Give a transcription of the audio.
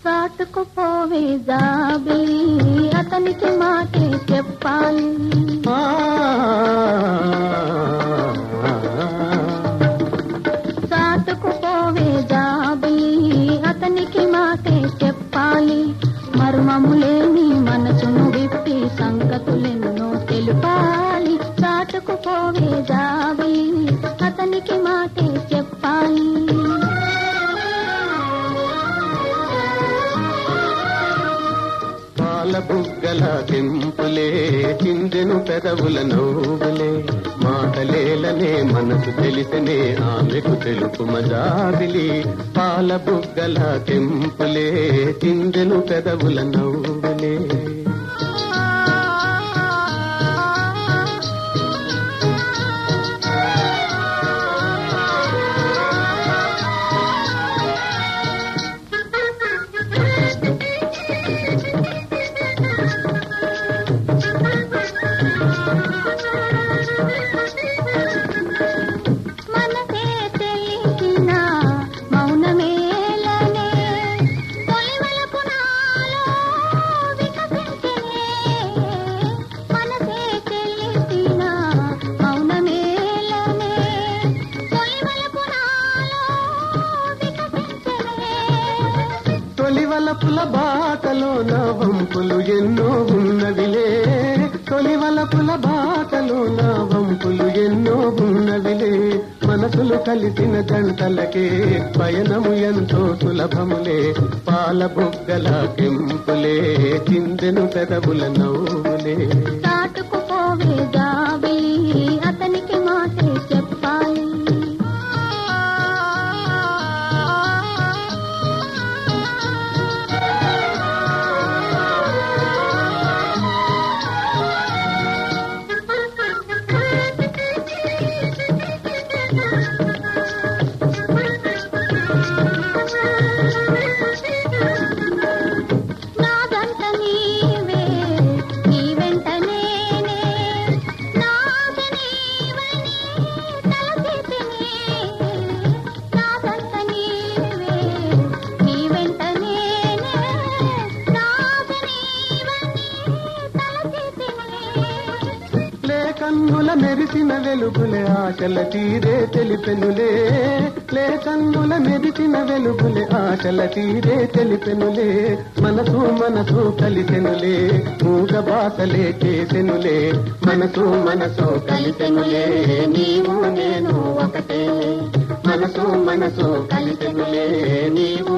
చాటుకుపోవే జాబిలి అతనికి మాటే చెప్పాలి ఆ, చాటుకుపోవే జాబిలి అతనికి మాటే చెప్పాలి మర్మములేని మనసును విప్పి సంగతులెన్నో తెలుపాలి చాటుకుపోవే జాబిలి అతనికి మాటే చెప్పాలి పాల బుగ్గల తెంపులే చిందెను పెదవుల నవ్వులే మాటలేలనే మనసు తెలిసనే ఆమెకు తెలుపు మజాబిలి పాల బుగ్గల తెంపులే చిందెను పెదవుల నవ్వులే మనసే తెలిసిన మౌనమేలనే తొలివలపు నాలో వికసించెనే. మనసే తెలిసిన మౌనమేలనే తొలివలపు నాలో వికసించెనే. తొలివలపుల బాటలో నా వంపులు ఎన్నో ఉన్నవిలే తొలివలపుల బాటలో నా వంపులు ఎన్నో ఉన్నవిలే మనసులు కలిసిన జంటలకే పయనము ఎంతో సులభములే పాల బుగ్గల కెంపులే చిందెను పెదవుల నవ్వులే చాటుకుపోవే జాబిలి అతనికి మాటే చెప్పాలి నాదంట నీవే నీ వెంట నేనే నాద నీవని తలచితిని నాదంట నీవే నీ వెంట నేనే నాద నీవని తలచితిని లే కన్నుల మెరిసిన వెలుగులే ఆశల తీరే తెలిపెనులే లే కన్నుల మెరిసిన వెలుగులే ఆశల తీరే తెలిపెనులే మనసు మనసు కలిసెనులే మూగ బాసలే చేసెనులే మనసు మనసు కలిసెనులే నీవు నేను ఒకటే మనసు మనసు కలిసెనులే నీవు